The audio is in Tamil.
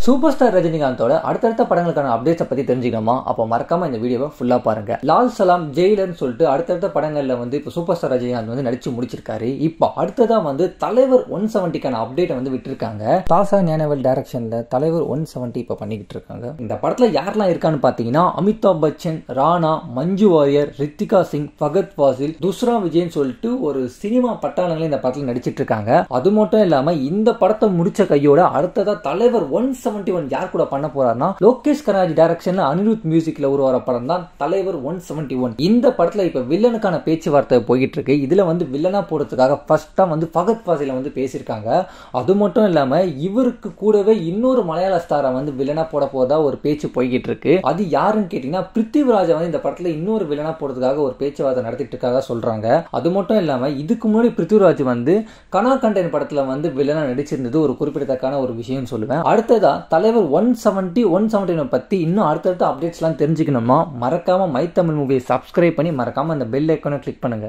சூப்பர் ஸ்டார் ரஜினிகாந்தோட அடுத்தடுத்த படங்களுக்கான அப்டேட்ஸை பத்தி தெரிஞ்சுக்கணுமா அப்போ மறக்காம இந்த வீடியோவை ஃபுல்லா பாருங்க லால் சலாம் ஜெயிலர்னு சொல்லிட்டு அடுத்தடுத்த படங்கள்ல வந்து இப்போ சூப்பர் ஸ்டார் ரஜினிகாந்த் வந்து நடிச்சு முடிச்சிருக்காரு இப்போ அடுத்ததா வந்து தலைவர் ஒன் செவன்ட்டிக்கான அப்டேட்டை வந்து விட்டுருக்காங்க தாசா ஞானவேல் டைரக்ஷன்ல தலைவர் ஒன் செவன்ட்டி இப்போ பண்ணிக்கிட்டு இருக்காங்க இந்த படத்துல யாரெல்லாம் இருக்கான்னு பாத்தீங்கன்னா அமிதாப் பச்சன் ராணா மஞ்சு வாரியர் ரித்திகா சிங் ஃபகத் வாசில் துஸ்ரா விஜய்னு சொல்லிட்டு ஒரு சினிமா பட்டாளங்களே இந்த படத்துல நடிச்சிட்டு இருக்காங்க அது மட்டும் இல்லாம இந்த படத்தை முடிச்ச கையோட அடுத்ததா தலைவர் ஒன் செவன்டி ஒன் யார் கூட பண்ண போறாருன்னா லோகேஷ் கராஜ் டைரக்ஷன்ல அனிருத் மியூசிக்ல உருவார படம் தான் தலைவர் ஒன் செவன்டி ஒன் இந்த படத்துல இப்ப வில்லனுக்கான பேச்சுவார்த்தை போயிட்டு இருக்கு இதுல வந்து வில்லனா போடுறதுக்காக ஃபர்ஸ்டா வந்து ஃபகத் வாசில வந்து பேசியிருக்காங்க அது மட்டும் இல்லாம இவருக்கு கூடவே இன்னொரு மலையாள ஸ்டாரை வந்து வில்லனா போட போதா ஒரு பேச்சு போய்கிட்டு இருக்கு அது யாருன்னு கேட்டீங்கன்னா பிருத்திவிராஜா வந்து இந்த படத்துல இன்னொரு வில்லனா போடுறதுக்காக ஒரு பேச்சுவார்த்தை நடத்திட்டு இருக்காங்க சொல்றாங்க அது மட்டும் இல்லாம இதுக்கு முன்னாடி பிருத்திவிராஜ் வந்து கனா கண்டன் படத்துல வந்து வில்லனா நடிச்சிருந்தது ஒரு குறிப்பிடத்தக்கான ஒரு விஷயம் சொல்லுவேன் அடுத்ததா தலைவர் ஒன் செவன்ட்டி ஒன் செவன்ட்டி பத்தி இன்னும் அடுத்தடுத்த அப்டேட்ஸ்லாம் தெரிஞ்சுக்கணுமா மறக்காம மை தமிழ் மூவியை சப்ஸ்கிரைப் பண்ணி மறக்காம அந்த பெல் ஐக்கானை கிளிக் பண்ணுங்க